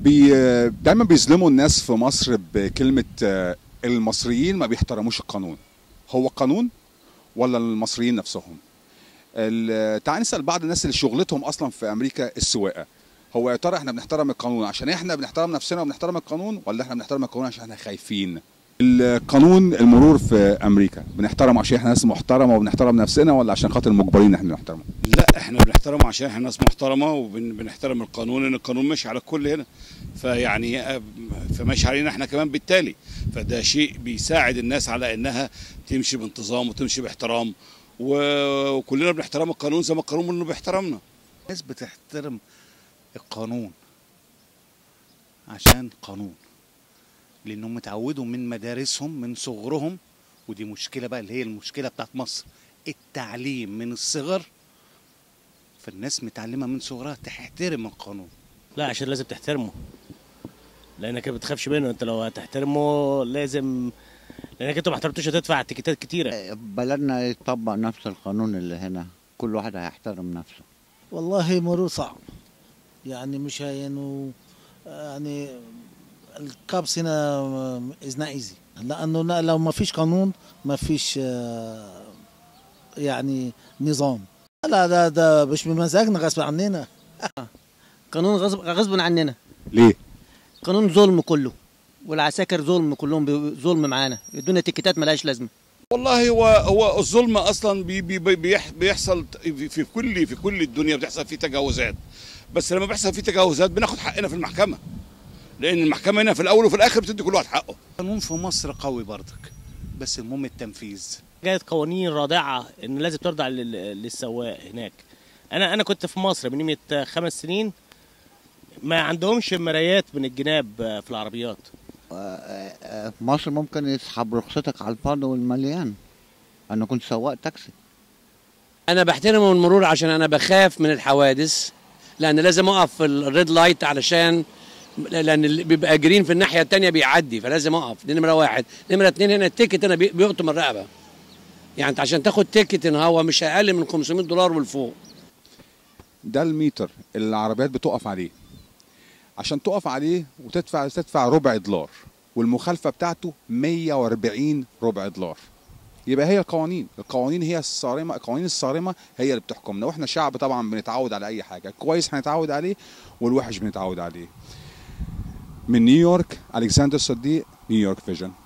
بي دايما بيظلموا الناس في مصر بكلمه آه، المصريين ما بيحترموش القانون هو القانون ولا المصريين نفسهم ال- تعال نسال بعض الناس اللي شغلتهم اصلا في امريكا السواقه هو يا ترى احنا بنحترم القانون عشان احنا بنحترم نفسنا وبنحترم القانون ولا احنا بنحترم القانون عشان احنا خايفين القانون المرور في امريكا بنحترمه عشان احنا ناس محترمه وبنحترم نفسنا ولا عشان خاطر مجبرين ان احنا نحترمه لا احنا بنحترمه عشان احنا ناس محترمه وبنحترم القانون ان القانون ماشي على الكل هنا فيعني آه، فماشي علينا احنا كمان بالتالي فده شيء بيساعد الناس على انها تمشي بانتظام وتمشي باحترام و- وكلنا بنحترم القانون زي ما القانون انه بيحترمنا الناس بتحترم القانون عشان قانون لانهم اتعودوا من مدارسهم من صغرهم ودي مشكله بقى اللي هي المشكله بتاعت مصر التعليم من الصغر فالناس متعلمه من صغرها تحترم القانون لا عشان لازم تحترمه لانك ما بتخافش منه انت لو هتحترمه لازم لانك انت ما احترمتوش هتدفع تيكيتات كتيره بلدنا يطبق نفس القانون اللي هنا كل واحد هيحترم نفسه والله مرور صعب يعني مش هي انه يعني الكابس هنا از نوت ايزي لانه لا- لو ما فيش قانون ما فيش آه، يعني نظام لا ده ده مش من مزاجنا غصب عننا قانون غصب غصب عننا ليه قانون ظلم كله والعساكر ظلم كلهم بي- ظلم معانا يدونا تيكيتات ملهاش لازمه والله هو هو الظلم اصلا بي بي بي- بيح بيحصل في في كل في كل الدنيا بتحصل فيه تجاوزات بس لما بيحصل فيه تجاوزات بناخد حقنا في المحكمه لان المحكمه هنا في الاول وفي الاخر بتدي كل واحد حقه القانون في مصر قوي برضك بس المهم التنفيذ جاية قوانين رادعه ان لازم ترضع لل- للسواق هناك انا انا كنت في مصر من قيمه خمس سنين ما عندهمش مرايات من الجناب في العربيات في مصر ممكن يسحب رخصتك على الفاضي والمليان انا كنت سواق تاكسي انا بحترم المرور عشان انا بخاف من الحوادث لان لازم اقف في الريد لايت علشان لان اللي بيبقى جرين في الناحيه التانية بيعدي فلازم اقف دي نمره واحد نمره اتنين هنا التيكت انا بي- بيقطم الرقبه يعني انت عشان تاخد تيكت هنا هو مش اقل من 500 دولار والفوق ده الميتر اللي العربيات بتقف عليه عشان تقف عليه وتدفع تدفع ربع دولار والمخالفه بتاعته 140 ربع دولار يبقى هي القوانين القوانين هي الصارمه القوانين الصارمه هي اللي بتحكمنا واحنا شعب طبعا بنتعود على اي حاجه الكويس هنتعود عليه والوحش بنتعود عليه من نيويورك الكسندر صديق نيويورك فيجن